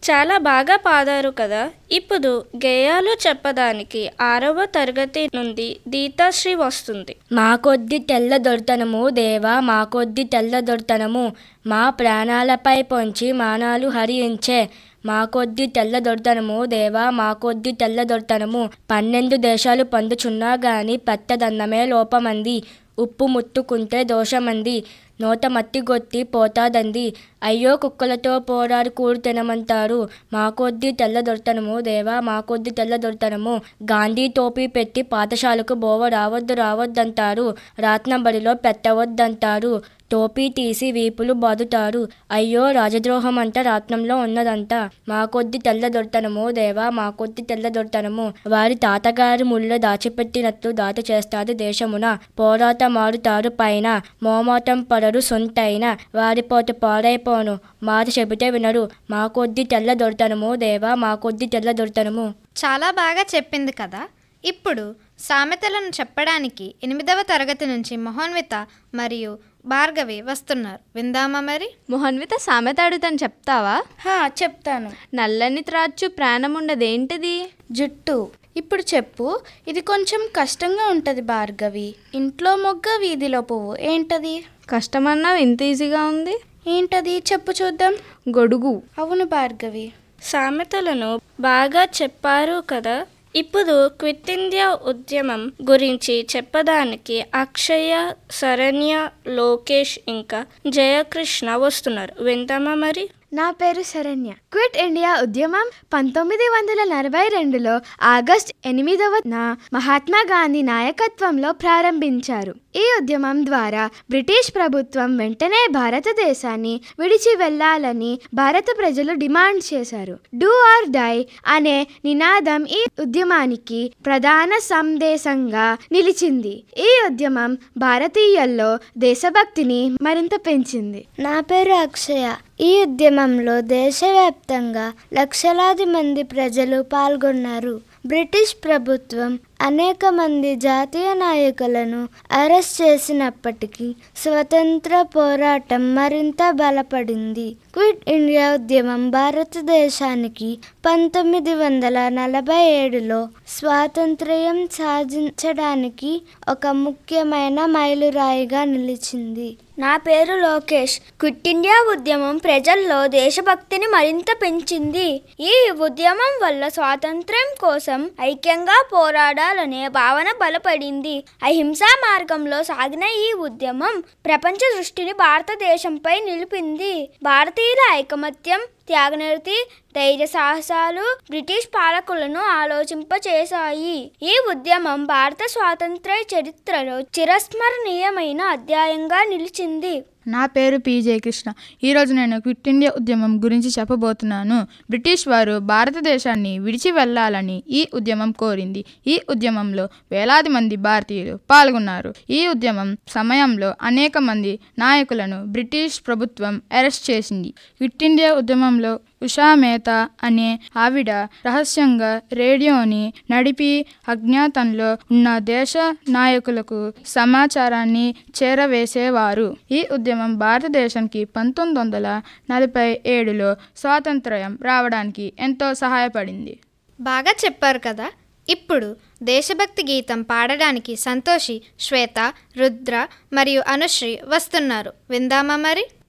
చాలా బాగా పాడారు కదా ఇప్పుడు గేయాలు చెప్పడానికి ఆరవ తరగతి నుండి దీతాశ్రీ వస్తుంది మా కొద్ది తెల్ల దొరతనము దేవా మా కొద్ది తెల్ల దొరతనము మా ప్రాణాలపై పొంచి మానాలు హరించే మా కొద్ది తెల్ల దొరతనము దేవా మా కొద్ది తెల్ల దొరతనము పన్నెండు దేశాలు పొందుచున్నా గాని పెద్దదన్నమే లోపమంది ఉప్పు ముట్టుకుంటే దోషమంది నోట మట్టి గొత్తి పోతాదంది అయ్యో కుక్కలతో పోరాడు కూడు తినమంటారు మా కొద్ది తెల్ల దొరతనము దేవా మా కొద్ది తెల్ల దొరతనము గాంధీ టోపీ పెట్టి పాఠశాలకు బోవ రావద్దు రావద్దంటారు రాత్నంబడిలో పెట్టవద్దంటారు టోపీ తీసి వీపులు బాదుతారు అయ్యో రాజద్రోహం అంట రాత్నంలో ఉన్నదంట మా కొద్ది తెల్ల దొరతనము దేవా మా కొద్ది తెల్ల దొరతనము వారి తాతగారి ముళ్ళ దాచిపెట్టినట్లు దాటి చేస్తాది దేశమున పోరాట మారుతారు పైన మోమాటం పడరు సొంతైన వారి పోటు పాడైపోను మాట చెబితే వినరు మా కొద్ది తెల్ల దొరతనము దేవా మా కొద్ది తెల్ల దొరతనము చాలా బాగా చెప్పింది కదా ఇప్పుడు సామెతలను చెప్పడానికి ఎనిమిదవ తరగతి నుంచి మహోన్విత మరియు భార్గవి వస్తున్నారు విందామా మరి మొహన్విత సామెత అడుగుతాను చెప్తావా హా చెప్తాను నల్లని త్రాచు ప్రాణముండదేంటిది జుట్టు ఇప్పుడు చెప్పు ఇది కొంచెం కష్టంగా ఉంటది భార్గవి ఇంట్లో మొగ్గ వీధిలో పువ్వు ఏంటది కష్టమన్నావు ఇంత ఈజీగా ఉంది ఏంటది చెప్పు చూద్దాం గొడుగు అవును భార్గవి సామెతలను బాగా చెప్పారు కదా ఇప్పుడు క్విట్ ఇండియా ఉద్యమం గురించి చెప్పడానికి అక్షయ శరణ్య లోకేష్ ఇంకా జయకృష్ణ వస్తున్నారు వింటామా మరి నా పేరు శరణ్య క్విట్ ఇండియా ఉద్యమం పంతొమ్మిది వందల నలభై రెండులో ఆగస్ట్ ఎనిమిదవన మహాత్మా గాంధీ నాయకత్వంలో ప్రారంభించారు ఈ ఉద్యమం ద్వారా బ్రిటిష్ ప్రభుత్వం వెంటనే భారతదేశాన్ని విడిచి వెళ్లాలని భారత ప్రజలు డిమాండ్ చేశారు డూ ఆర్ డై అనే నినాదం ఈ ఉద్యమానికి ప్రధాన సందేశంగా నిలిచింది ఈ ఉద్యమం భారతీయుల్లో దేశభక్తిని మరింత పెంచింది నా పేరు అక్షయ ఈ ఉద్యమంలో దేశవ్యాప్తంగా లక్షలాది మంది ప్రజలు పాల్గొన్నారు బ్రిటిష్ ప్రభుత్వం అనేక మంది జాతీయ నాయకులను అరెస్ట్ చేసినప్పటికీ స్వతంత్ర పోరాటం మరింత బలపడింది క్విట్ ఇండియా ఉద్యమం భారతదేశానికి పంతొమ్మిది వందల నలభై ఏడులో స్వాతంత్ర్యం సాధించడానికి ఒక ముఖ్యమైన మైలురాయిగా నిలిచింది నా పేరు లోకేష్ క్విట్ ఇండియా ఉద్యమం ప్రజల్లో దేశభక్తిని మరింత పెంచింది ఈ ఉద్యమం వల్ల స్వాతంత్ర్యం కోసం ఐక్యంగా పోరాడాలనే భావన బలపడింది అహింసా మార్గంలో సాగిన ఈ ఉద్యమం ప్రపంచ దృష్టిని భారతదేశంపై నిలిపింది భారతీయుల ఐకమత్యం త్యాగనిరతి ధైర్య సాహసాలు బ్రిటిష్ పాలకులను ఆలోచింపచేశాయి ఈ ఉద్యమం భారత స్వాతంత్ర్య చరిత్రలో చిరస్మరణీయమైన అధ్యాయంగా నిలిచింది నా పేరు పీజే కృష్ణ ఈరోజు నేను క్విట్ ఇండియా ఉద్యమం గురించి చెప్పబోతున్నాను బ్రిటిష్ వారు భారతదేశాన్ని విడిచి వెళ్ళాలని ఈ ఉద్యమం కోరింది ఈ ఉద్యమంలో వేలాది మంది భారతీయులు పాల్గొన్నారు ఈ ఉద్యమం సమయంలో అనేక మంది నాయకులను బ్రిటిష్ ప్రభుత్వం అరెస్ట్ చేసింది క్విట్ ఇండియా ఉద్యమంలో ఉషా మేతా అనే ఆవిడ రహస్యంగా రేడియోని నడిపి అజ్ఞాతంలో ఉన్న దేశ నాయకులకు సమాచారాన్ని చేరవేసేవారు ఈ ఉద్యమం భారతదేశానికి పంతొమ్మిది వందల నలభై ఏడులో స్వాతంత్ర్యం రావడానికి ఎంతో సహాయపడింది బాగా చెప్పారు కదా ఇప్పుడు దేశభక్తి గీతం పాడడానికి సంతోషి శ్వేత రుద్ర మరియు అనుశ్రీ వస్తున్నారు విందామా మరి